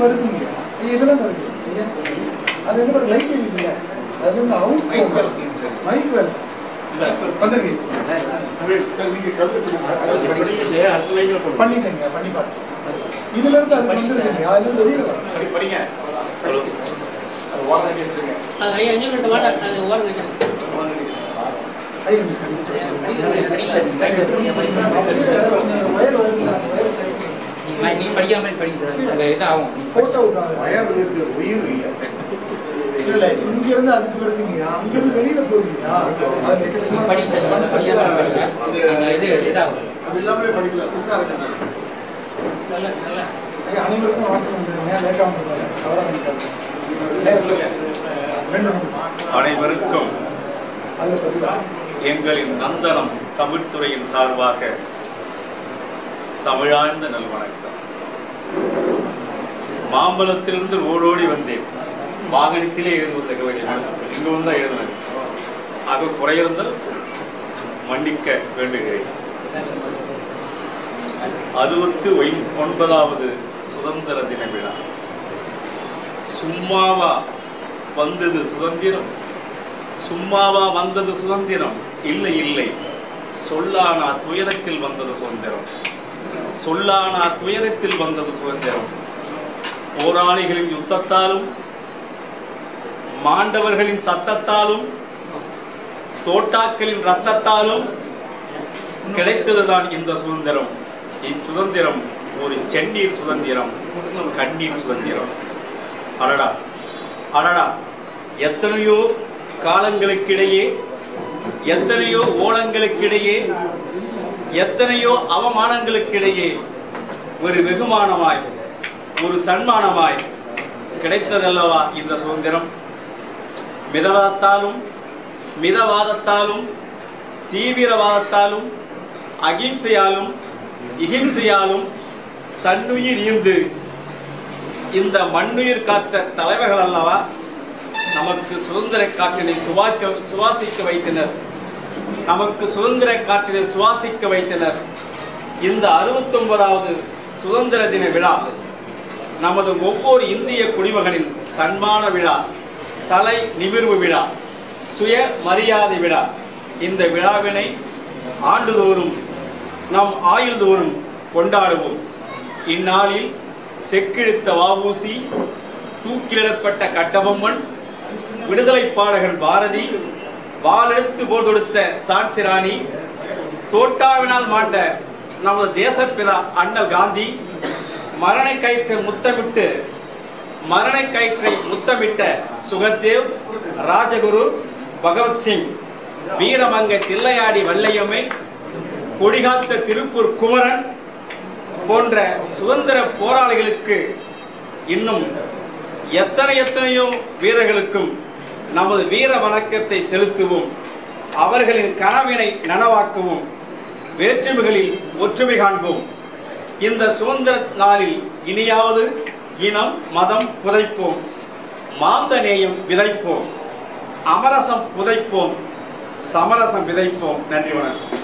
வருதுங்க இதெல்லாம் வருது ஐயா, அது என்ன ஒரு லைட் இருக்குல்ல அது வந்து அவுட் மைக் வெல் சரி. மைக் வெல் வந்திருக்கு சார் நீங்க கல்வி பண்ணிட்டேங்க பண்ணி பார்த்தேன் இதுல இருந்து அது வந்துருக்குங்க அதுல இருந்து வெளியில வரும் சரி, படிங்க அது ஓரம் கட்டி வச்சிருங்க அது ஐயா அஞ்சு மினிட் வாடா அது ஓரம் வைக்கிறேன் ஐயா, இந்த வயர் வருதுங்க அந்த வயர் சரி நீ- நீ படிக்கிற மாதிரி படிங்க சார் அங்கே இதாகும் போட்டோ விடுறாங்க வயர் இருக்கு உயிர் இல்லை இல்ல இல்ல இங்க இருந்து அதுக்கு வருதுங்க அங்க இருந்து வெளியில போகுதுங்க அது நீ எக்கச்சக்கமா படிங்க சார் படிக்கிற மாதிரி படிங்க அங்கே இது இதாகும் அது எல்லாமே படிக்கலாம் சின்ன இருக்கு நல்லா நல்லா ஐயா, அனைவருக்கும் வணக்கம் வந்துருங்க லேட்டா வந்ததால அவ்வளோ சொல்லுங்க ரெண்டு நிமிஷம். அனைவருக்கும் அதுல பதிவு எங்களின் நந்தனம் தமிழ்துறையின் சார்பாக தமிழாழ்ந்த நல்வணக்கம் மாம்பழத்திலிருந்து ஓடோடி வந்தேன் வாகனத்திலே எழுதுவத கவிதைகள் இங்கு வந்து எழுதுனேன் ஆக குறையிருந்தால் மன்னிக்க வேண்டுகிறேன் அறுபத்து ஒய்- ஒன்பதாவது சுதந்திர தின விழா சும்மாவா வந்தது சுதந்திரம் சும்மாவா வந்தது சுதந்திரம் இல்லை இல்லை சொல்லானா துயரத்தில் வந்தது சுதந்திரம் சொல்லானா துயரத்தில் வந்தது சுதந்திரம் போராளிகளின் யுத்தத்தாலும் மாண்டவர்களின் சத்தத்தாலும் தோட்டாக்களின் ரத்தத்தாலும் கிடைத்ததுதான் இந்த சுதந்திரம் இச்சுதந்திரம் ஒரு செந்நீர் சுதந்திரம் கண்ணீர் சுதந்திரம் அடடா அடடா எத்தனையோ காலங்களுக்கிடையே எத்தனையோ ஓலங்களுக்கிடையே எத்தனையோ அவமானங்களுக்கிடையே ஒரு வெகுமானமாய் ஒரு சன்மானமாய் கிடைத்ததல்லவா இந்த சுதந்திரம் மிதவாதத்தாலும் மிதவாதத்தாலும் தீவிரவாதத்தாலும் அகிம்சையாலும் இகிம்சையாலும் தன்னுயிர் ஈந்து இந்த மண்ணுயிர் காத்த தலைவர்கள் அல்லவா நமக்கு சுதந்திர காற்றினை சுவாக்க சுவாசிக்க வைத்தனர் நமக்கு சுதந்திர காற்றினை சுவாசிக்க வைத்தனர் இந்த அறுபத்தொன்பதாவது சுதந்திர தின விழா நமது ஒவ்வொரு இந்திய குடிமகனின் தன்மான விழா தலை நிமிர்வு விழா சுய மரியாதை விழா இந்த விழாவினை ஆண்டுதோறும் நம் ஆயுள்தோறும் கொண்டாடுவோம் இந்நாளில் செக்கிழுத்த வாவூசி தூக்கிலிடப்பட்ட கட்டபொம்மன் விடுதலை பாடகன் பாரதி வாளெடுத்து போர் தொடுத்த சான்சிராணி தோட்டாவினால் மாண்ட நமது தேசப்பிதா அண்ணல் காந்தி மரணை கயிற்றை முத்தமிட்டு மரணை கயிற்றை முத்தமிட்ட சுகதேவ் ராஜகுரு பகவத்சிங் வீரமங்கை தில்லையாடி வல்லையம்மை கொடிகாத்த திருப்பூர் குமரன் போன்ற சுதந்திர போராளிகளுக்கு இன்னும் எத்தனை எத்தனையோ வீரர்களுக்கும் நமது வீர வணக்கத்தை செலுத்துவோம் அவர்களின் கனவினை நனவாக்குவோம் வேற்றுமைகளில் ஒற்றுமை காண்போம் இந்த சுதந்திர நாளில் இனியாவது இனம் மதம் புதைப்போம் மாந்த நேயம் விதைப்போம் அமரசம் புதைப்போம் சமரசம் விதைப்போம் நன்றி வணக்கம்